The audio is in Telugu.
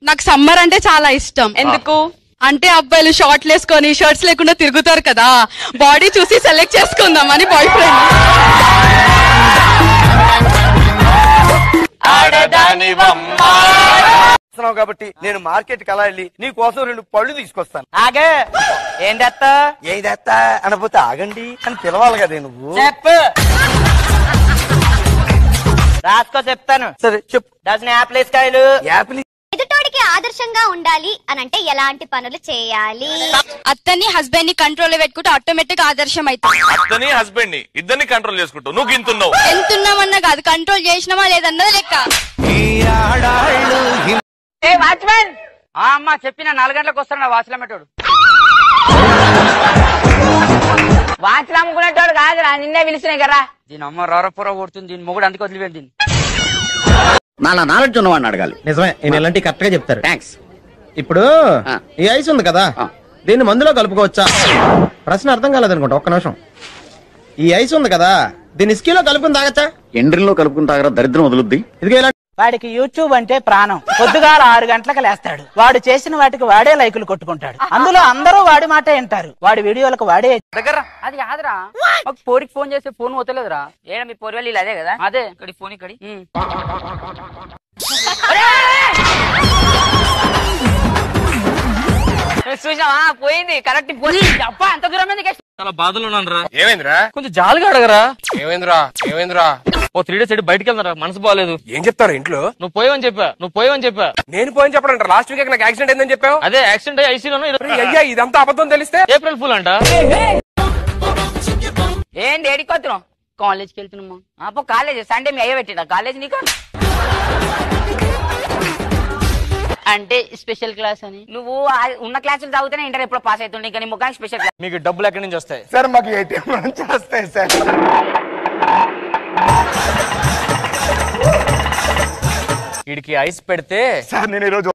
నాకు సమ్మర్ అంటే చాలా ఇష్టం ఎందుకు అంటే అబ్బాయిలు షార్ట్ వేసుకొని షర్ట్స్ లేకుండా తిరుగుతారు కదా బాడీ చూసి సెలెక్ట్ చేసుకుందామని బాయ్ ఫ్రెండ్ చేస్తున్నావు కాబట్టి నేను మార్కెట్ కి అలా వెళ్ళి నీ కోసం రెండు పళ్ళు తీసుకొస్తాను ఆగే ఏం తెస్తా ఏదెత్తా అనపోతే ఆగండి అని పిలవాలి కదే నువ్వు చెప్పు రాసుకో చెప్తాను సరే చెప్పు డజన్ యాప్లేస్ కాయలు యాపిల్ ఎదుటోడికి ఆదర్శంగా ఉండాలి అని అంటే ఎలాంటి పనులు చేయాలి అత్తని హస్బెండ్ ని కంట్రోల్ పెట్టుకుంటే ఆటోమేటిక్ ఆదర్శం అవుతుంది అతని హస్బెండ్ ని ఇద్దరిని కంట్రోల్ చేసుకుంటావు నువ్వు గింతున్నావు ఎంతున్నామన్నా కాదు కంట్రోల్ చేసినామా లేదన్నది లెక్క ఏ వాచ్మెన్ ఆ అమ్మ చెప్పిన నాలుగు గంటలకు వస్తాడు వాచ్లు అమ్మేటోడు వాచ్లు అమ్ముకునేటోడు కాదురా నిన్నే పిలిచినాయి కదా దీని అమ్మ రోరపుర కొడుతుంది దీని మొగుడు అందుకు వదిలిపెట్టి దీన్ని నాలా నాలెడ్జ్ ఉన్నవాడిని అడగాలి నిజమే ఈయన ఇలాంటి కరెక్ట్ గా చెప్తారు థ్యాంక్స్ ఇప్పుడు ఆ. ఈ ఐస్ ఉంది కదా ఆ. దీన్ని మందులో కలుపుకోవచ్చా ప్రశ్న అర్థం కాలేదనుకుంటా ఒక్క నిమిషం ఈ ఐస్ ఉంది కదా దీన్ని స్కీలో కలుపుకుని తాగచ్చా ఎండ్రిన్లో కలుపుకుని తాగరా దరిద్రం వదులుద్ది ఇదిగో ఇలా వాడికి యూట్యూబ్ అంటే ప్రాణం పొద్దుగాల ఆరు గంటలకు లేస్తాడు వాడు చేసిన వాటికి వాడే లైకులు కొట్టుకుంటాడు అందులో అందరూ వాడి మాట వింటారు వాడి వీడియోలకు వాడే దగ్గర అది కాదురా ఒక పోరికి ఫోన్ చేస్తే ఫోన్ పోతలేదురా ఏడా మీ పోరి వెళ్ళి అదే కదా అదే ఇక్కడ ఫోన్ ఇక్కడ చూసావా పోయింది కరెక్ట్ పోయింది అప్ప అంత దూరం ఎందుకు చాలా బాధలు ఉన్నాను రా ఏమైందిరా కొంచెం జాలిగా అడగరా ఏమైందిరా ఏమైందిరా ఓ త్రీ డేస్ బయటికి వెళ్తారా మనసు బాగాలేదు ఏం చెప్తారు ఇంట్లో నువ్వు పోయావని చెప్పా నువ్వు పోయావని చెప్పా నేను పోయిన చెప్పడం లాస్ట్ వీక్ నాకు యాక్సిడెంట్ అయిందని చెప్పావు అదే యాక్సిడెంట్ అయ్యి ఐసీలో అయ్యా ఇదంతా అబద్ధం తెలిస్తే ఏప్రిల్ ఫుల్ అంట ఏంటి ఏడికొత్తున్నాం కాలేజ్కి వెళ్తున్నామా అప్పో కాలేజ్ సండే మీ అయ్య పెట్టిండా కాలేజ్ నీకు అంటే స్పెషల్ క్లాస్ అని నువ్వు ఆ ఉన్న క్లాసులు చదివితేనే ఇంటర్ ఎప్పుడు పాస్ అవుతుండే ఇంకా నీ ముఖానికి స్పెషల్ క్లాస్ మీకు డబ్బులు ఎక్కడి నుంచి వస్తాయి సార్ మాకు ఏటీఎం నుంచి వస్తాయి సార్ వీడికి ఐస్ పెడితే సార్ నేను ఈరోజు